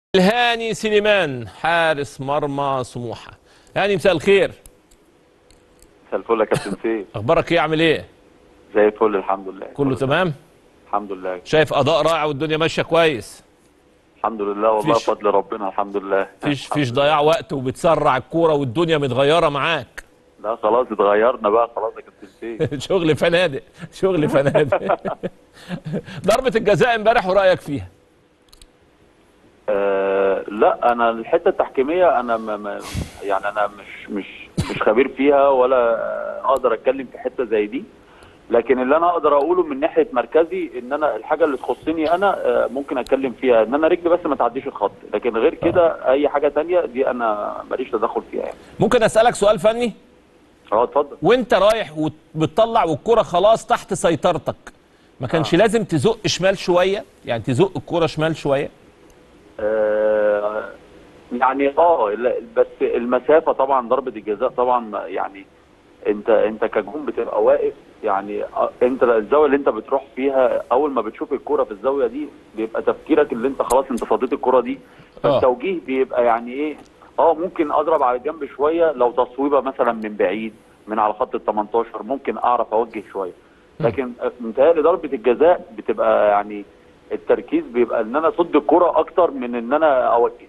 الهاني سليمان حارس مرمى سموحه هاني مساء الخير مساء الفل يا كابتن سيف اخبارك ايه عامل ايه زي الفل الحمد لله كله تمام الحمد لله شايف اداء رائع والدنيا ماشيه كويس الحمد لله والله فيش- بفضل ربنا الحمد لله فيش فيش ضياع وقت وبتسرع الكوره والدنيا متغيره معاك لا خلاص اتغيرنا بقى خلاص يا كابتن سيف شغل فنادق شغل فنادق ضربه الجزاء امبارح ورايك فيها آه لا انا الحته التحكيميه انا ما ما يعني انا مش مش مش خبير فيها ولا اقدر اتكلم في حته زي دي لكن اللي انا اقدر اقوله من ناحيه مركزي ان انا الحاجه اللي تخصني انا آه، ممكن اتكلم فيها ان انا رجلي بس ما تعديش الخط لكن غير كده اي حاجه تانية دي انا ماليش تدخل فيها يعني ممكن اسالك سؤال فني اه اتفضل وانت رايح وبتطلع والكره خلاص تحت سيطرتك ما كانش لازم تزق شمال شويه يعني تزق الكره شمال شويه آه، يعني اه لا، بس المسافه طبعا ضربه الجزاء طبعا ما- يعني انت انت كجون بتبقى واقف يعني آه، انت الزاويه اللي انت بتروح فيها اول ما بتشوف الكوره في الزاويه دي بيبقى تفكيرك اللي انت خلاص انت فضيت الكوره دي آه. فالتوجيه بيبقى يعني ايه اه ممكن اضرب على جنب شويه لو تصويبه مثلا من بعيد من على خط ال 18 ممكن اعرف اوجه شويه لكن آه، متهيألي ضربه الجزاء بتبقى يعني التركيز بيبقى ان انا اصد الكوره اكتر من ان انا اوجه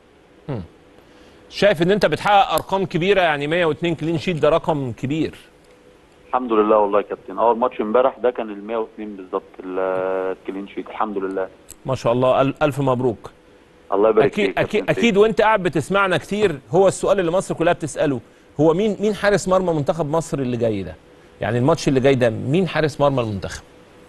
شايف ان انت بتحقق ارقام كبيره يعني 102 كلين شيت ده رقم كبير الحمد لله والله يا كابتن اه الماتش امبارح ده كان ال 102 بالظبط ال- الكلين شيت الحمد لله ما شاء الله أل- الف مبروك الله يبارك اكيد فيك يا اكيد كابتن اكيد وانت قاعد بتسمعنا كتير هو السؤال اللي مصر كلها بتساله هو مين مين حارس مرمى منتخب مصر اللي جاي ده يعني الماتش اللي جاي ده مين حارس مرمى المنتخب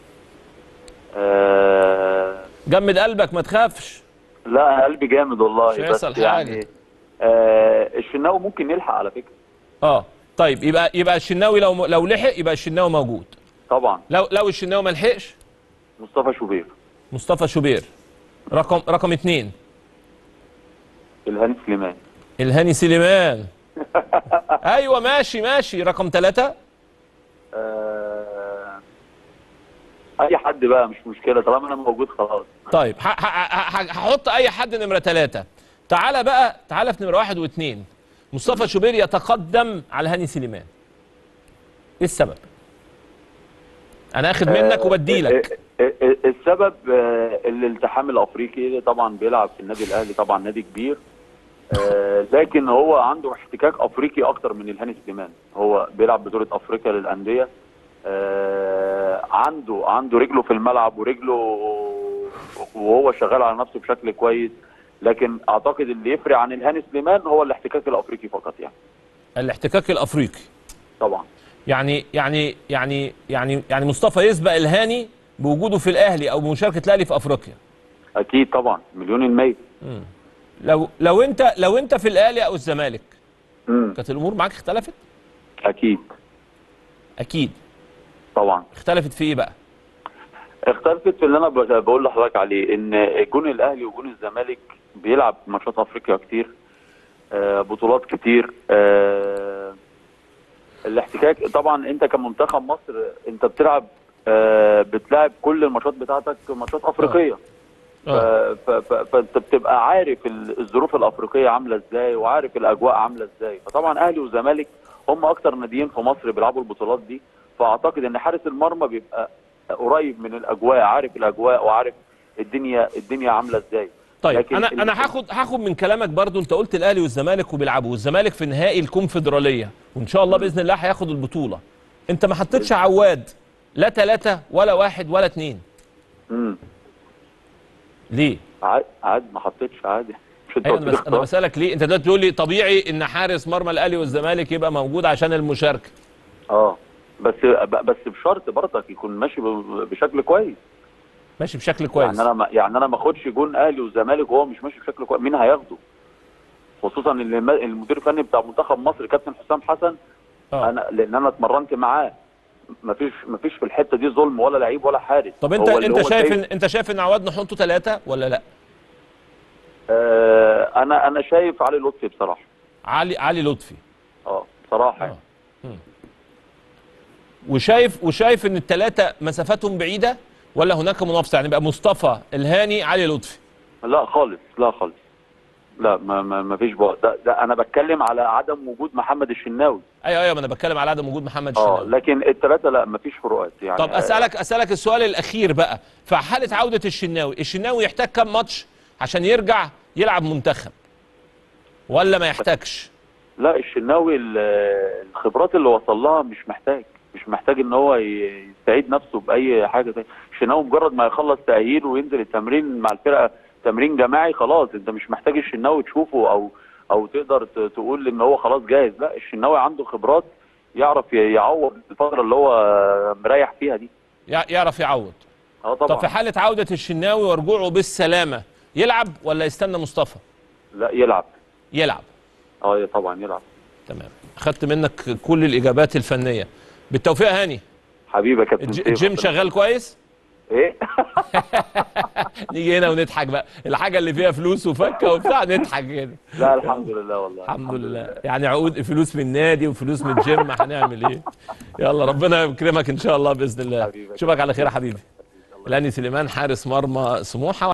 آه جمد قلبك ما تخافش لا قلبي جامد والله مش بس هيحصل يعني حاجة. آه الشناوي ممكن يلحق على فكره اه طيب يبقى يبقى الشناوي لو لو لحق يبقى الشناوي موجود طبعا لو لو الشناوي ما لحقش مصطفى شوبير مصطفى شوبير رقم رقم اثنين الهاني سليمان الهاني سليمان ايوه ماشي ماشي رقم ثلاثة آه اي حد بقى مش مشكله طالما انا موجود خلاص طيب ح- ح- ح- ح- هحط اي حد نمره ثلاثة تعالى بقى تعالى في نمره واحد واثنين مصطفى شوبير يتقدم على هاني سليمان ايه السبب؟ انا اخد منك وبديلك آه، آه، آه، السبب آه، الالتحام الافريقي طبعا بيلعب في النادي الاهلي طبعا نادي كبير آه، لكن هو عنده احتكاك افريقي اكتر من الهاني سليمان هو بيلعب بطوله افريقيا للانديه آه، عنده عنده رجله في الملعب ورجله وهو شغال على نفسه بشكل كويس لكن اعتقد اللي يفرق عن الهاني سليمان هو الاحتكاك الافريقي فقط يعني الاحتكاك الافريقي طبعا يعني يعني يعني يعني يعني مصطفى يسبق الهاني بوجوده في الاهلي او بمشاركه الاهلي في افريقيا اكيد طبعا مليون المية لو لو انت لو انت في الاهلي او الزمالك امم كانت الامور معاك اختلفت اكيد اكيد طبعا اختلفت في ايه بقى اختلفت في اللي انا ب- بقول لحضرتك عليه ان جون الاهلي وجون الزمالك بيلعب ماتشات افريقيا كتير آه، بطولات كتير آه، الاحتكاك طبعا انت كمنتخب مصر انت بتلعب آه، بتلعب كل الماتشات بتاعتك ماتشات افريقيه اه ف- ف- ف- فانت بتبقى عارف ال- الظروف الافريقيه عامله ازاي وعارف الاجواء عامله ازاي فطبعا اهلي وزمالك هم اكتر ناديين في مصر بيلعبوا البطولات دي فاعتقد ان حارس المرمى بيبقى قريب من الاجواء عارف الاجواء وعارف الدنيا الدنيا عامله ازاي طيب لكن انا ال- انا هاخد هاخد من كلامك برضو انت قلت الاهلي والزمالك وبيلعبوا والزمالك في نهائي الكونفدراليه وان شاء الله باذن الله هياخد البطوله انت ما حطيتش عواد لا ثلاثة ولا واحد ولا اثنين امم ليه؟ عاد عاد ما حطيتش عادي مش انت ايوه قلت انا لي بس انا اختار؟ بسالك ليه؟ انت دلوقتي بتقول لي طبيعي ان حارس مرمى الاهلي والزمالك يبقى موجود عشان المشاركه اه بس ب- بس بشرط برضك يكون ماشي ب- بشكل كويس ماشي بشكل كويس يعني انا ما يعني انا ما اخدش جون اهلي وزمالك وهو مش ماشي بشكل كويس مين هياخده؟ خصوصا ان الم- المدير الفني بتاع منتخب مصر كابتن حسام حسن اه انا لان انا اتمرنت معاه مفيش مفيش في الحته دي ظلم ولا لعيب ولا حارس طب انت هو اللي انت هو شايف ان انت شايف ان عواد نحطه ثلاثة ولا لا؟ آه انا انا شايف علي لطفي بصراحه علي علي لطفي اه بصراحه اه يعني. مم. وشايف وشايف ان الثلاثه مسافاتهم بعيده ولا هناك منافسه يعني بقى مصطفى الهاني علي لطفي لا خالص لا خالص لا ما ما, ما فيش بعد ده, ده انا بتكلم على عدم وجود محمد الشناوي ايوه ايوه ما انا بتكلم على عدم وجود محمد اه الشناوي لكن الثلاثه لا ما فيش فروقات يعني طب اسالك اسالك السؤال الاخير بقى في حاله عوده الشناوي الشناوي يحتاج كام ماتش عشان يرجع يلعب منتخب ولا ما يحتاجش لا الشناوي ال- الخبرات اللي وصل لها مش محتاج مش محتاج ان هو ي- يستعيد نفسه باي حاجه تانية الشناوي مجرد ما يخلص تاهيل وينزل التمرين مع الفرقه تمرين جماعي خلاص انت مش محتاج الشناوي تشوفه او او تقدر ت- تقول ان هو خلاص جاهز لا الشناوي عنده خبرات يعرف ي- يعوض الفتره اللي هو مريح فيها دي يع- يعرف يعوض اه طب طبعا في حاله عوده الشناوي ورجوعه بالسلامه يلعب ولا يستنى مصطفى لا يلعب يلعب اه طبعا يلعب تمام اخدت منك كل الاجابات الفنيه بالتوفيق يا هاني حبيبي يا كابتن الج- سيف، الجيم ربنا- شغال كويس ايه نيجي هنا ونضحك بقى الحاجه اللي فيها فلوس وفكه وبتاع نضحك كده لا الحمد لله والله الحمد لله يعني عقود فلوس من النادي وفلوس من الجيم هنعمل ايه يلا ربنا يكرمك ان شاء الله باذن الله حبيبي. اشوفك على خير يا حبيبي لاني سليمان حارس مرمى سموحه